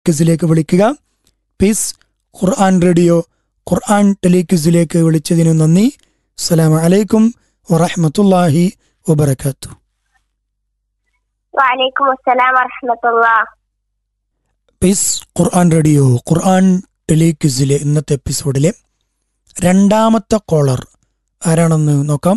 ടെലിക്വിസിലേക്ക് വിളിക്കുക പീസ് ഖുർആൻ റേഡിയോ ഖുർആൻ ടെലിക്വിസിലേക്ക് വിളിച്ചതിനു നന്ദി അസ്സലാമു അലൈക്കും വറഹ്മത്തുള്ളാഹി വബറകാതുഹു വലൈക്കും അസ്സലാം വറഹമത്തുള്ള പീസ് ഖുർആൻ റേഡിയോ ഖുർആൻ ടെലിക്വിസിലെ ഇന്നത്തെ എപ്പിസോഡിലെ രണ്ടാമത്തെ കോളർ ആരാണെന്ന് നോക്കാം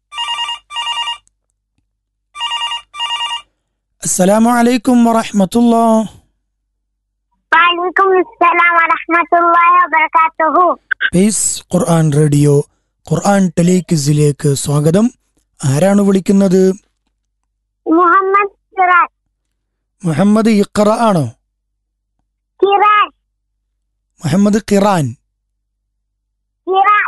അസ്സലാമു അലൈക്കും വറഹ്മത്തുള്ളാ വലൈക്കും അസ്സലാം വറഹമത്തുള്ളാഹി വബറകാതുഹു പീസ് ഖുർആൻ റേഡിയോ ഖുർആൻ ടെലിക്വിസിലേക്ക് സ്വാഗതം ആരാണ് വിളിക്കുന്നത് മുഹമ്മദ് സിറാജ് മുഹമ്മദ് ഇഖ്റ ആണോ സിറാജ് മുഹമ്മദ് ഖിറാൻ സിറാജ്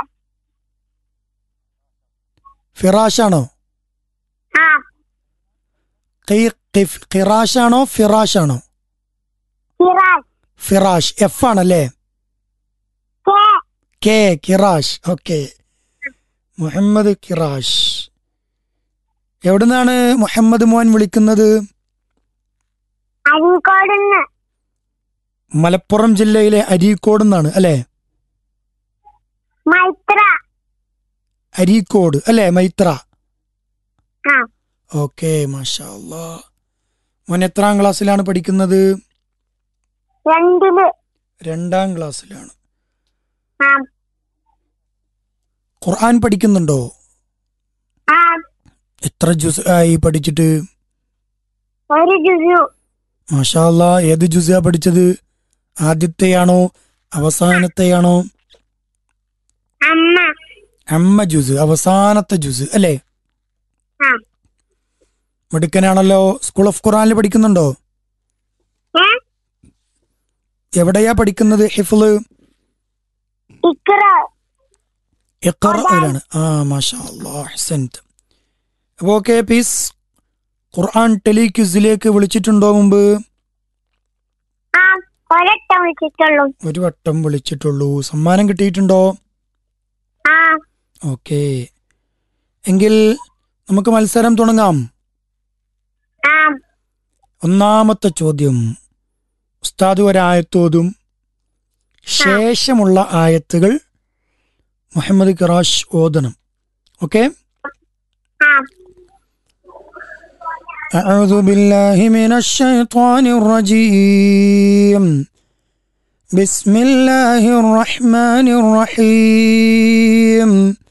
ഫിറാഷ് ആണോ ആ ഖി- ഖിഫ്- ഖിറാഷ് ആണോ ഫിറാഷ് ആണോ സിറാജ് ഫിറാഷ് എഫ് ആണല്ലേ K K Kirash okay Muhammad Kirash എവിടുന്നാണ് മുഹമ്മദ് മോൻ വിളിക്കുന്നത് അരീക്കോടുന്ന് മലപ്പുറം ജില്ലയിലെ അരീക്കോട് നിന്നാണ് അല്ലേ മൈത്ര അരീക്കോട് അല്ലേ മൈത്ര ആ ഓക്കെ മാഷാ അല്ലാ മോൻ എത്രാം ക്ലാസ്സിലാണ് പഠിക്കുന്നത് രണ്ടില് രണ്ടാം ക്ലാസ്സിലാണ് ആ ഖുർആൻ പഠിക്കുന്നുണ്ടോ ആ എത്ര ജുസ് ആയി പഠിച്ചിട്ട് ഒരു ജുസു മാഷാ അല്ലാ ഏത് ജുസാ പഠിച്ചത് ആദ്യത്തെയാണോ അവസാനത്തെയാണോ അമ്മ അമ്മ ജുസ് അവസാനത്തെ ജുസ് അല്ലേ ആ മിടുക്കനാണല്ലോ സ്കൂൾ ഓഫ് ഖുറാനിൽ പഠിക്കുന്നുണ്ടോ ഏ എവിടെയാ പഠിക്കുന്നത് ഹിഫ്ല് ഇക്ര ഇഖ്റയിലാണ് ആ മാഷാ അല്ലാ ഹസൻത് അപ്പോൾ ഓക്കെ പീസ് ഖുർആൻ ടെലിക്യൂസിലേക്ക് വിളിച്ചിട്ടുണ്ടോ മുമ്പ് ആ ഒരട്ടം വിളിച്ചിട്ടുള്ളൂ ഒരു വട്ടം വിളിച്ചിട്ടുള്ളൂ സമ്മാനം കിട്ടിയിട്ടുണ്ടോ ആ ഓക്കെ എങ്കിൽ നമുക്ക് മത്സരം തുടങ്ങാം ആ ഒന്നാമത്തെ ചോദ്യം ഉസ്താദ് ഒരായത്തോതും ശേഷമുള്ള ആയത്തുകൾ മുഹമ്മദ് ഖിറാഷ് ഓതണം ഓക്കെ ആ أعوذ بالله من الشيطان الرجيم بسم الله الرحمن الرحيم